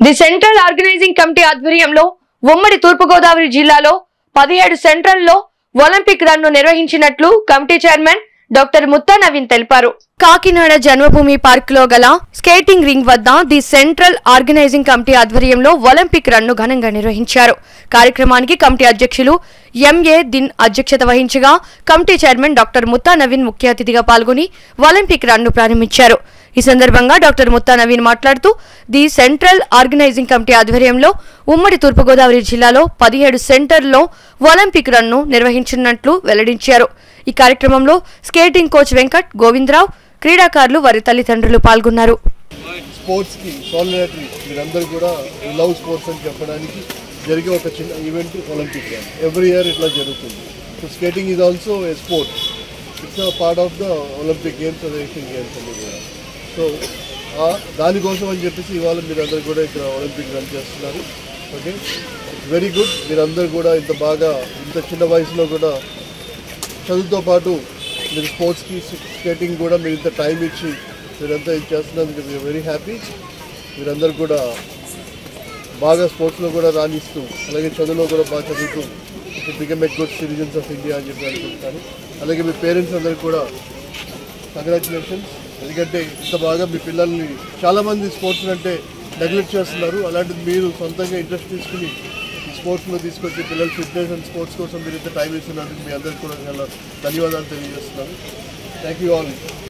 the central organising committee ఆధ్వర్యంలో ఉమ్మడి తూర్పుగోదావరి జిల్లాలో పదిహేడు సెంట్రల్లో ఒలింపిక్ రన్ ను నిర్వహించినట్లు committee chairman doctor Mutta Naveen తెలిపారు కాకినాడ జన్మభూమి పార్క్ లో గల స్కేటింగ్ రింగ్ వద్ద ది సెంట్రల్ ఆర్గనైజింగ్ కమిటీ ఆధ్వర్యంలో ఒలింపిక్ రన్ ను ఘనంగా నిర్వహించారు కార్యక్రమానికి కమిటీ అధ్యక్షులు ఎంఏ దిన్ అధ్యక్షత వహించగా committee chairman doctor Mutta Naveen ముఖ్య అతిథిగా పాల్గొని ఒలింపిక్ రన్ ను ప్రారంభించారు ఈ సందర్భంగా డాక్టర్ ముత్తా నవీన్ మాట్లాడుతూ ది సెంట్రల్ ఆర్గనైజింగ్ కమిటీ ఆధ్వర్యంలో ఉమ్మడి తూర్పుగోదావరి జిల్లాలో పదిహేడు సెంటర్లో ఒలింపిక్ రన్ను నిర్వహించనున్నట్లు వెల్లడించారు ఈ కార్యక్రమంలో స్కేటింగ్ కోచ్ వెంకట్ గోవిందరావు క్రీడాకారులు వారి తల్లిదండ్రులు పాల్గొన్నారు స్పోర్ట్స్కి సాలిడారిటీ మీరందరూ కూడా లవ్ స్పోర్ట్స్ అని చెప్పడానికి జరిగే ఒక చిన్న event Olympic game every year ఇట్లా జరుగుతుంది so skating is also a sport it's part of the Olympic games అది ఏషియన్ గేమ్స్ అన్ని కూడా సో దానికోసం అని చెప్పేసి ఇవాళ మీరందరూ కూడా ఇక్కడ ఒలింపిక్ రన్ చేస్తున్నారు ఓకే ఇట్స్ వెరీ గుడ్ మీరందరూ కూడా ఇంత బాగా ఇంత చిన్న వయసులో కూడా చదువుతో పాటు మీరు స్పోర్ట్స్కి స్కేటింగ్ కూడా మీరు ఇంత టైం ఇచ్చి మీరంతా ఇది చేస్తున్నందుకు మీరు వెరీ హ్యాపీ మీరందరూ కూడా బాగా స్పోర్ట్స్లో కూడా రాణిస్తూ అలాగే చదువులో కూడా బాగా చదువుతూ become a good citizens of India అని చెప్పి అనుకుంటాను అలాగే మీ పేరెంట్స్ అందరికి కూడా కంగ్రాచులేషన్స్ ఎందుకంటే ఇంత బాగా మీ పిల్లల్ని చాలామంది స్పోర్ట్స్ అంటే నెగ్లెక్ట్ చేస్తున్నారు అలాంటిది మీరు సొంతంగా ఇంట్రెస్ట్ తీసుకుని ఈ స్పోర్ట్స్లో తీసుకొచ్చి పిల్లల ఫిట్నెస్ అండ్ స్పోర్ట్స్ కోసం మీరు ఇంత టైం ఇస్తున్నందుకు మీ అందరికీ కూడా చాలా ధన్యవాదాలు తెలియజేస్తున్నాను థ్యాంక్ యూ ఆల్